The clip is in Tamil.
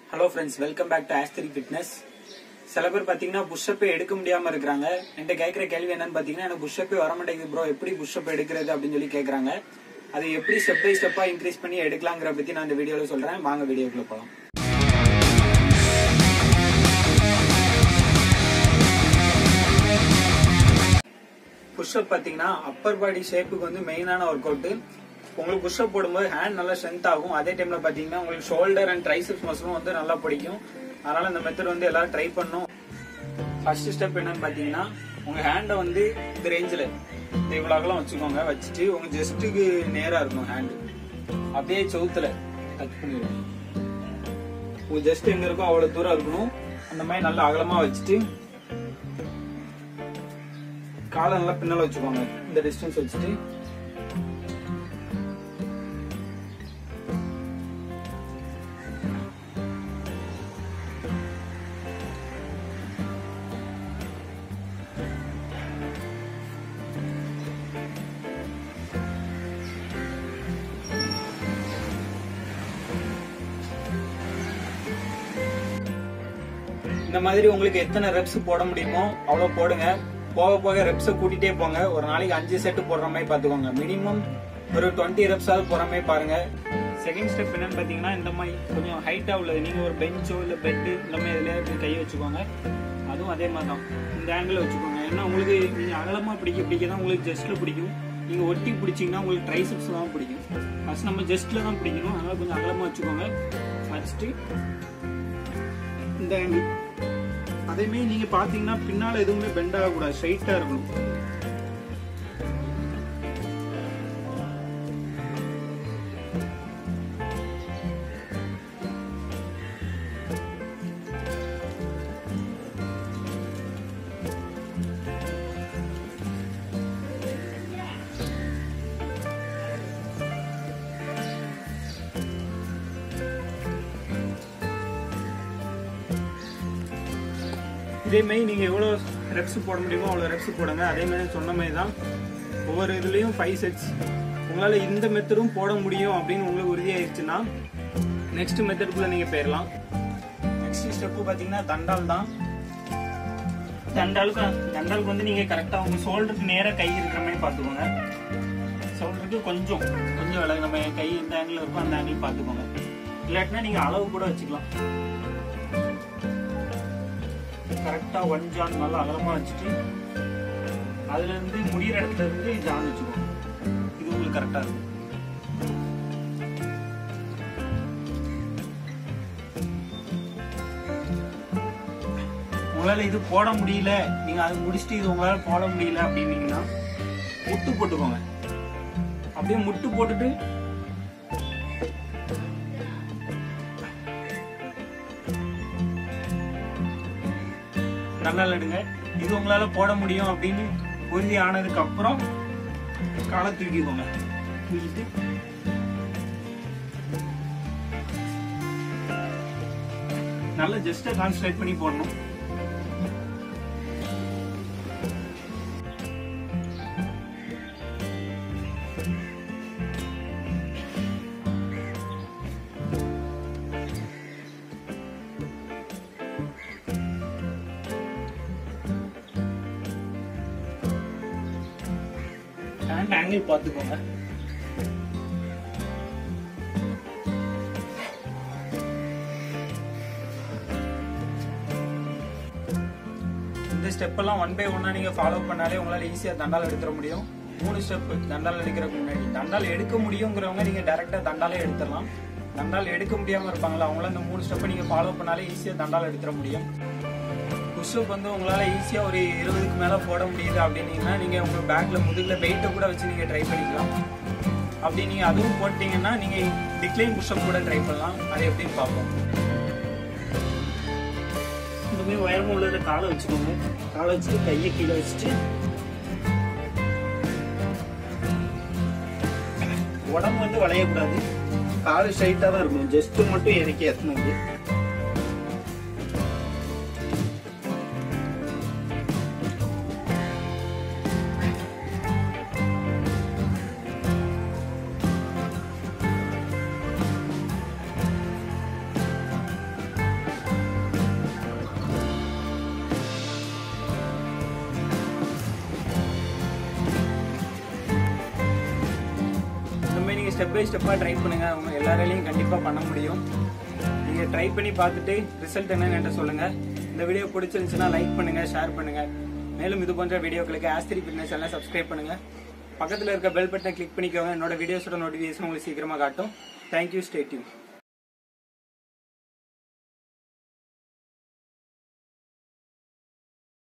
hello friends welcome back to ஆஸ்திரி ஃபிட்னஸ் சில பேர் பார்த்தீங்கன்னா புஷ்அப்பே எடுக்க முடியாம இருக்கிறாங்க என்கிட்ட கேட்குற கேள்வி என்னன்னு பார்த்தீங்கன்னா எனக்கு புஷ்அப்பே வர மாட்டேங்குது ப்ரோ எப்படி புஷ்அப் எடுக்கிறது அப்படின்னு சொல்லி கேட்குறாங்க அது எப்படி ஸ்டெப் பை ஸ்டெப்பா இன்க்ரீஸ் பண்ணி எடுக்கலாங்கிற பத்தி நான் இந்த வீடியோவில் சொல்றேன் வாங்க வீடியோக்குள்ள போகலாம் புஷ்அப் பார்த்தீங்கன்னா அப்பர் பாடி ஷேப்புக்கு வந்து மெயினான ஒர்க் அவுட் உங்களுக்கு புஷ்அப் போடும்போது ஹேண்ட் நல்லா ஸ்ட்ரென்த் ஆகும் அதே டைம்ல பாத்தீங்கன்னா உங்களுக்கு ஷோல்டர் அண்ட் ட்ரைசெப்ஸ் மசிலும் வந்து நல்லா பிடிக்கும் அதனால இந்த மெத்தட் வந்து எல்லாரும் ட்ரை பண்ணும் ஃபர்ஸ்ட் ஸ்டெப் என்னன்னு பாத்தீங்கன்னா உங்க ஹேண்டை வந்து இந்த ரேஞ்சில் இந்த இவ்வளவு அகலம் வச்சுக்கோங்க வச்சுட்டு உங்க ஜஸ்ட்டுக்கு நேரா இருக்கும் ஹேண்ட் அப்படியே செவுத்துல டச் பண்ணிடுங்க உங்க ஜஸ்ட் எங்க இருக்கோ அவ்வளவு தூரம் இருக்கணும் அந்த மாதிரி நல்லா அகலமா வச்சுட்டு காலை நல்லா பின்னால வச்சுக்கோங்க இந்த டிஸ்டன்ஸ் வச்சுட்டு இந்த மாதிரி உங்களுக்கு எத்தனை ரெப்ஸ் போட முடியுமோ அவ்வளவு போடுங்க போக போக ரெப்ஸை கூட்டிட்டே போங்க ஒரு நாளைக்கு அஞ்சு செட்டு போடுற மாதிரி பாத்துக்கோங்க மினிமம் ஒரு டுவெண்ட்டி ரெப்ஸாவது போற மாதிரி பாருங்க செகண்ட் ஸ்டெப் என்னன்னு பாத்தீங்கன்னா இந்த மாதிரி கொஞ்சம் ஹைட்டா உள்ளது நீங்க ஒரு பெஞ்சோ இல்ல பெட்டு இந்த மாதிரி இதுல இப்படி கையை வச்சுக்கோங்க அதுவும் அதே மாதிரி தான் இந்த ஆங்கிள் வச்சுக்கோங்க ஏன்னா உங்களுக்கு நீங்க அகலமா பிடிக்க பிடிக்க தான் உங்களுக்கு ஜஸ்ட்ல பிடிக்கும் நீங்க ஒட்டி பிடிச்சீங்கன்னா உங்களுக்கு ட்ரைசெப்ஸ் தான் பிடிக்கும் ஃபர்ஸ்ட் நம்ம ஜஸ்ட்ல தான் பிடிக்கணும் அதனால கொஞ்சம் அகலமா வச்சுக்கோங்க வச்சுட்டு இந்த ஆங்கிள் அதேமாரி நீங்க பாத்தீங்கன்னா பின்னால எதுவுமே பெண்ட் ஆகக்கூடாது ஸ்ட்ரைட்டா இருக்கணும் இதே மாதிரி நீங்க எவ்வளவு ரெப்ஸ் போட முடியுமோ அவ்வளவு ரெப்ஸ் போடுங்க அதே மாதிரி சொன்ன மாதிரி தான் ஒவ்வொரு இதுலயும் ஃபைவ் செட்ஸ் உங்களால இந்த மெத்தடும் போட முடியும் அப்படின்னு உங்களுக்கு உறுதியாயிருச்சுன்னா நெக்ஸ்ட் மெத்தடுக்குள்ள நீங்க போயிடலாம் நெக்ஸ்ட் ஸ்டெப் பாத்தீங்கன்னா தண்டால் தான் தண்டாலுக்கு தண்டாலுக்கு வந்து நீங்க கரெக்டா உங்க ஷோல்டருக்கு நேரா கை இருக்கிற மாதிரி பாத்துக்கோங்க ஷோல்டருக்கு கொஞ்சம் கொஞ்சம் விலகு நம்ம கை எந்த ஆங்கிள் இருக்கோ அந்த ஆங்கிள் பாத்துக்கோங்க இல்லாட்டினா நீங்க அளவு கூட வச்சுக்கலாம் கரெக்டா ஒன் ஜான் நல்லா அகலமா வச்சுட்டு அதுல இருந்து முடியிற இடத்துல இருந்து ஜான் வச்சுக்கோங்க இது உங்களுக்கு கரெக்டா இருக்கும் உங்களால இது போட முடியல நீங்க அது முடிச்சுட்டு இது உங்களால போட முடியல அப்படின்னீங்கன்னா முட்டு போட்டுக்கோங்க அப்படியே முட்டு போட்டுட்டு நல்லா எடுங்க இது உங்களால போட முடியும் அப்படின்னு உறுதி ஆனதுக்கு அப்புறம் காலை தூக்கிக்கோங்க தூக்கிட்டு நல்லா ஜஸ்ட் கான்சன்ட்ரேட் பண்ணி போடணும் ஹேண்ட் ஆங்கிள் பார்த்துக்கோங்க இந்த ஸ்டெப் எல்லாம் ஒன் பை ஒன்னா நீங்க ஃபாலோ பண்ணாலே உங்களால ஈஸியா தண்டால் எடுத்துட முடியும் மூணு ஸ்டெப் தண்டால் எடுக்கிறதுக்கு முன்னாடி தண்டால் எடுக்க முடியுங்கிறவங்க நீங்க டைரக்டா தண்டாலே எடுத்துடலாம் தண்டால் எடுக்க முடியாம இருப்பாங்களா அவங்கள இந்த மூணு ஸ்டெப்பை நீங்க ஃபாலோ பண்ணாலே ஈஸியா தண்டால் எடுத்துட முடியும் புஷ்அப் வந்து உங்களால ஈஸியா ஒரு இருபதுக்கு மேல போட முடியுது அப்படின்னீங்கன்னா நீங்க உங்க பேக்ல முதுகுல வெயிட்டை கூட வச்சு நீங்க ட்ரை பண்ணிக்கலாம் அப்படி நீங்க அதுவும் போட்டீங்கன்னா நீங்க டிக்ளைன் புஷ்அப் கூட ட்ரை பண்ணலாம் அது எப்படின்னு பார்ப்போம் இந்த மாதிரி உயரமா உள்ளத காலை வச்சுக்கோங்க காலை வச்சுட்டு கையை கீழே வச்சுட்டு உடம்பு வந்து வளையக்கூடாது கால் ஸ்ட்ரைட்டா தான் இருக்கணும் ஜஸ்ட் மட்டும் இறக்கி எத்தணும் ஸ்டெப் பை ஸ்டெப்பா ட்ரை பண்ணுங்க அவங்க எல்லாராலையும் கண்டிப்பா பண்ண முடியும் நீங்க ட்ரை பண்ணி பார்த்துட்டு ரிசல்ட் என்னன்னு என்கிட்ட சொல்லுங்க இந்த வீடியோ பிடிச்சிருந்துச்சுன்னா லைக் பண்ணுங்க ஷேர் பண்ணுங்க மேலும் இது போன்ற வீடியோக்களுக்கு ஆஸ்திரி ஃபிட்னஸ் எல்லாம் சப்ஸ்கிரைப் பண்ணுங்க பக்கத்துல இருக்க பெல் பட்டனை கிளிக் பண்ணிக்கோங்க என்னோட வீடியோஸோட நோட்டிஃபிகேஷன் உங்களுக்கு சீக்கிரமா காட்டும் தேங்க்யூ ஸ்டேட்யூ